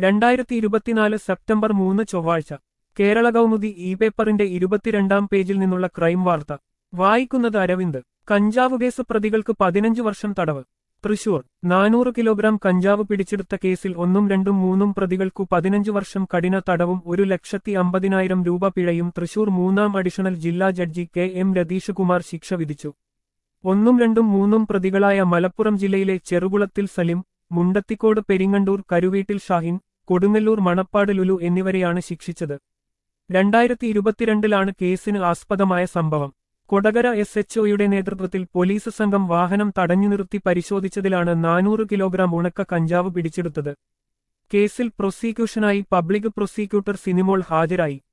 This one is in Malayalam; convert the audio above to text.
രണ്ടായിരത്തി ഇരുപത്തിനാല് സെപ്റ്റംബർ മൂന്ന് ചൊവ്വാഴ്ച കേരള കൗമുദി ഇ പേപ്പറിന്റെ ഇരുപത്തിരണ്ടാം പേജിൽ നിന്നുള്ള ക്രൈം വാർത്ത വായിക്കുന്നത് അരവിന്ദ് കഞ്ചാവ് കേസ് പ്രതികൾക്ക് പതിനഞ്ച് വർഷം തടവ് തൃശൂർ നാനൂറ് കിലോഗ്രാം കഞ്ചാവ് പിടിച്ചെടുത്ത കേസിൽ ഒന്നും രണ്ടും മൂന്നും പ്രതികൾക്കു പതിനഞ്ച് വർഷം കഠിന തടവും ഒരു ലക്ഷത്തി അമ്പതിനായിരം രൂപ പിഴയും തൃശൂർ മൂന്നാം അഡീഷണൽ ജില്ലാ judge K M Ratheesh Kumar ശിക്ഷ വിധിച്ചു ഒന്നും രണ്ടും മൂന്നും പ്രതികളായ മലപ്പുറം ജില്ലയിലെ ചെറുകുളത്തിൽ സലിം മുണ്ടത്തിക്കോട് പെരിങ്ങണ്ടൂർ കരുവീട്ടിൽ ഷാഹിൻ കൊടുങ്ങല്ലൂർ മണപ്പാട് ലുലു എന്നിവരെയാണ് ശിക്ഷിച്ചത് രണ്ടായിരത്തി ഇരുപത്തിരണ്ടിലാണ് കേസിന് ആസ്പദമായ സംഭവം കൊടകര എസ് എച്ച്ഒയുടെ നേതൃത്വത്തിൽ പോലീസ് സംഘം വാഹനം തടഞ്ഞു നിർത്തി പരിശോധിച്ചതിലാണ് നാനൂറ് കിലോഗ്രാം ഉണക്ക കഞ്ചാവ് പിടിച്ചെടുത്തത് കേസിൽ പ്രോസിക്യൂഷനായി പബ്ലിക് പ്രോസിക്യൂട്ടർ സിനിമോൾ ഹാജരായി